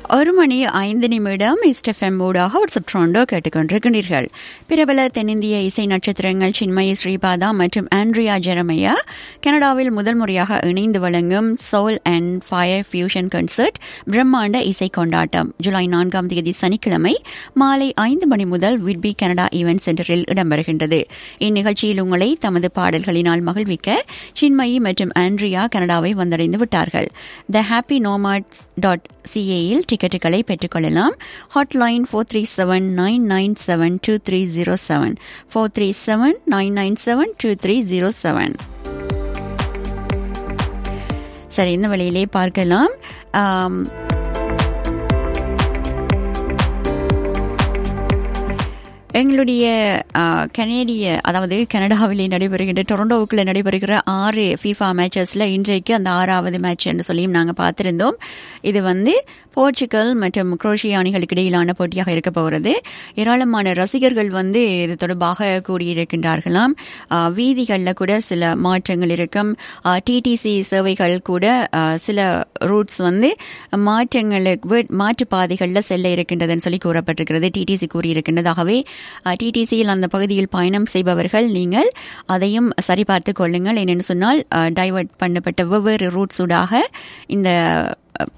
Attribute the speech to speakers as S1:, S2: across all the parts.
S1: ஒரு மணி ஐந்து நிமிடம் இஸ்டெஃப்எம் ஊடாக வாட்ஸ்அப் ட்ரோண்டோ கேட்டுக்கொண்டிருக்கிறீர்கள் பிரபல தென்னிந்திய இசை நட்சத்திரங்கள் சின்மயி ஸ்ரீபாதா மற்றும் ஆண்ட்ரியா ஜெரமையா கனடாவில் முதல் முறையாக இணைந்து வழங்கும் soul and fire fusion concert பிரம்மாண்ட இசை கொண்டாட்டம் ஜூலை நான்காம் தேதி சனிக்கிழமை மாலை ஐந்து மணி முதல் விட்பி கனடா ஈவென்ட் சென்டரில் இடம்பெறுகின்றது இந்நிகழ்ச்சியில் உங்களை தமது பாடல்களினால் மகிழ்விக்க சின்மயி மற்றும் ஆண்ட்ரியா கனடாவை வந்தடைந்து விட்டார்கள் த ஹாப்பி நோமாட் டாட் சிஏயில் டிக்கெட்டுகளை பெற்றுக்கொள்ளலாம் hotline four three seven nine nine seven two three zero seven four three seven nine nine seven two three zero seven சரி இந்த வழியிலே பார்க்கலாம் ஆம், எங்களுடைய ஆ, கனேடிய அதாவது கனடாவிலே நடைபெறுகின்ற டொரண்டோவுக்குள்ள நடைபெறுகிற ஆறு ஃபீஃபா மேட்சஸில் இன்றைக்கு அந்த ஆறாவது மேட்ச் என்று சொல்லியும் நாங்கள் பார்த்திருந்தோம் இது வந்து போர்ச்சுகல் மற்றும் குரோஷியா அணிகளுக்கு இடையிலான போட்டியாக இருக்க போகிறது ஏராளமான ரசிகர்கள் வந்து இது தொடர்பாக கூடியிருக்கின்றார்களாம் ஆ, வீதிகளில் கூட சில மாற்றங்கள் இருக்கும் டிடிசி சேவைகள் கூட ஆ, சில ரூட்ஸ் வந்து மாற்றங்களுக்கு வே- மாற்று பாதைகளில் செல்ல இருக்கின்றதுன்னு சொல்லி கூறப்பட்டிருக்கிறது டிடிசி கூறியிருக்கின்றதாகவே டிடிசியில் அந்த பகுதியில் பயணம் செய்பவர்கள் நீங்கள் அதையும் சரிபார்த்து கொள்ளுங்கள் என்னென்னு சொன்னால் டைவர்ட் பண்ணப்பட்ட வெவ்வேறு ரூட்ஸூடாக இந்த அஹ்,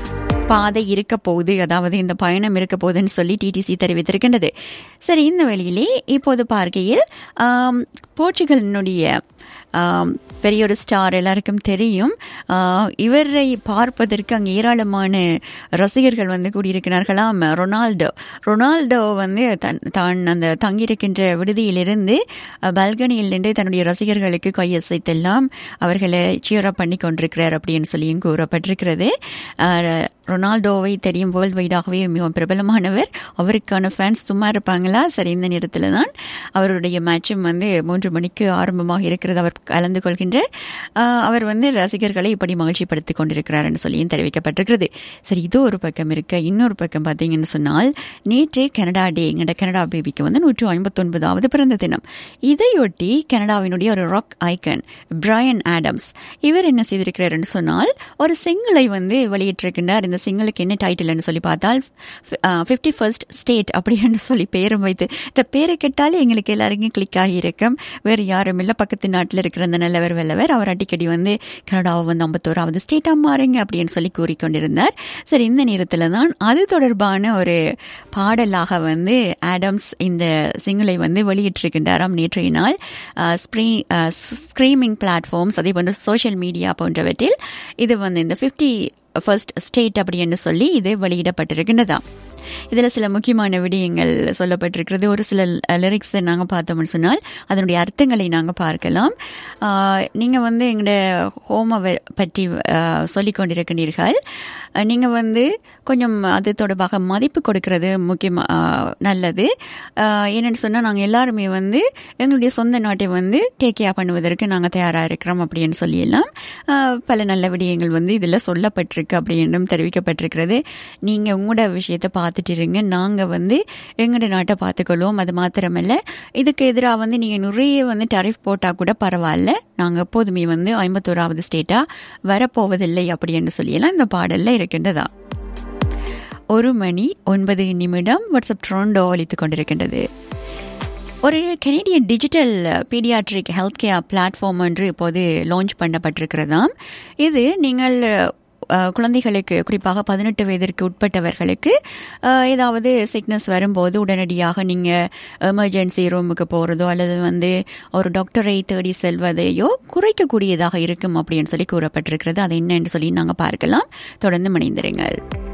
S1: பாதை இருக்க போகுது அதாவது இந்த பயணம் இருக்க போகுதுன்னு சொல்லி டிடிசி தெரிவித்திருக்கின்றது சரி இந்த வழியிலே இப்போது பார்க்கையில் ஆம், போர்ச்சுகலினுடைய ஆம், பெரிய ஒரு ஸ்டார் எல்லாருக்கும் தெரியும் ஆ, இவரை பார்ப்பதற்கு அங்கே ஏராளமான ரசிகர்கள் வந்து கூடியிருக்கிறார்களாம் ரொனால்டோ ரொனால்டோ வந்து தன் தான் அந்த தங்கியிருக்கின்ற விடுதியிலிருந்து அஹ், பால்கனியில் நின்று தன்னுடைய ரசிகர்களுக்கு கையசைத்தெல்லாம் அவர்களை சியரப் பண்ணி கொண்டிருக்கிறார் அப்படின்னு சொல்லியும் கூறப்பட்டிருக்கிறது அஹ், ரொனால்டோவை தெரியும் வேர்ல்டு வைடாகவே மிகவும் பிரபலமானவர் அவருக்கான ஃபேன்ஸ் சும்மா இருப்பாங்களா சரி இந்த நேரத்தில் தான் அவருடைய மேட்சும் வந்து மூன்று மணிக்கு ஆரம்பமாக இருக்கிறது அவர் கலந்து கொள்கின்ற ஆஹ், அவர் வந்து ரசிகர்களை இப்படி மகிழ்ச்சிப்படுத்திக் கொண்டிருக்கிறார் என்று சொல்லியும் தெரிவிக்கப்பட்டிருக்கிறது சரி இது ஒரு பக்கம் இருக்க இன்னொரு பக்கம் பார்த்தீங்கன்னு சொன்னால் நேற்று கனடா டே எங்கட கனடா பேபிக்கு வந்து நூற்று ஐம்பத்தொன்பதாவது பிறந்த தினம் இதையொட்டி கனடாவினுடைய ஒரு ராக் ஐக்கன் பிரையன் ஆடம்ஸ் இவர் என்ன செய்திருக்கிறார்னு சொன்னால் ஒரு சிங்கிளை வந்து வெளியிட்டிருக்கின்றார் இந்த சிங்கிளுக்கு என்ன டைட்டில்னு சொல்லி பார்த்தால் ஃபிஃப்டி ஃபர்ஸ்ட் ஸ்டேட் அப்படின்னு சொல்லி பேரும் வைத்து இந்த பேரை கேட்டாலே எங்களுக்கு எல்லாருக்கும் கிளிக் ஆகியிருக்கும் வேறு யாரும் இல்லை பக்கத்து நாட்டில் இருக்கிற அந்த நல்லவர் வல்லவர் அவர் அடிக்கடி வந்து கனடாவை வந்து ஐம்பத்தோராவது ஸ்டேட்டாக மாறுங்க அப்படின்னு சொல்லி கூறிக்கொண்டிருந்தார் சரி இந்த நேரத்தில் தான் அது தொடர்பான ஒரு பாடலாக வந்து ஆடம்ஸ் இந்த சிங்கிளை வந்து வெளியிட்டிருக்கின்றாராம் நேற்றைய நாள் ஸ்க்ரீமிங் பிளாட்ஃபார்ம்ஸ் அதே போன்ற சோஷியல் மீடியா போன்றவற்றில் இது வந்து இந்த ஃபிஃப்டி ஃபர்ஸ்ட் ஸ்டேட் அப்படின்னு சொல்லி இது வெளியிடப்பட்டிருக்கின்றதாம் இதில் சில முக்கியமான விடயங்கள் சொல்லப்பட்டிருக்கிறது ஒரு சில லிரிக்ஸை நாங்கள் பார்த்தோம்னு சொன்னால் அதனுடைய அர்த்தங்களை நாங்கள் பார்க்கலாம் நீங்கள் வந்து எங்களோட ஹோமை பற்றி சொல்லிக் கொண்டிருக்கிறீர்கள் நீங்கள் வந்து கொஞ்சம் அது தொடர்பாக மதிப்பு கொடுக்கறது முக்கியமாக நல்லது ஆஹ் என்னன்னு சொன்னால் நாங்கள் எல்லாருமே வந்து எங்களுடைய சொந்த நாட்டை வந்து டேக் கேர் பண்ணுவதற்கு நாங்கள் தயாராக இருக்கிறோம் அப்படின்னு சொல்லியெல்லாம் ஆஹ் பல நல்ல விடயங்கள் வந்து இதில் சொல்லப்பட்டிருக்கு அப்படின்னும் தெரிவிக்கப்பட்டிருக்கிறது நீங்கள் உங்களோட விஷயத்தை பார்த்துட்டு இருங்க நாங்கள் வந்து எங்களோட நாட்டை பார்த்துக்கொள்வோம் அது மாத்திரமல்ல இதுக்கு எதிராக வந்து நீங்கள் நிறைய வந்து டரிஃப் போட்டால் கூட பரவாயில்ல நாங்கள் எப்போதுமே வந்து ஐம்பத்தோராவது ஸ்டேட்டாக வரப்போவதில்லை அப்படின்னு சொல்லியெல்லாம் இந்த பாடலில் இருக்கின்றதா ஒரு மணி ஒன்பது நிமிடம் வாட்ஸ்அப் ட்ரோண்டோ அளித்துக் கொண்டிருக்கின்றது ஒரு Canadian digital paediatric health care platform ஒன்று இப்போது லான்ச் பண்ணப்பட்டிருக்கிறதாம் இது நீங்கள் அஹ், குழந்தைகளுக்கு குறிப்பாக பதினெட்டு வயதிற்கு உட்பட்டவர்களுக்கு அஹ், ஏதாவது சிக்னஸ் வரும்போது உடனடியாக நீங்கள் எமர்ஜென்சி ரூமுக்கு போகிறதோ அல்லது வந்து ஒரு டாக்டரை தேடி செல்வதையோ குறைக்கக்கூடியதாக இருக்கும் அப்படின்னு சொல்லி கூறப்பட்டிருக்கிறது அது என்னன்னு சொல்லி நாங்கள் பார்க்கலாம் தொடர்ந்து மணிந்திருங்கள்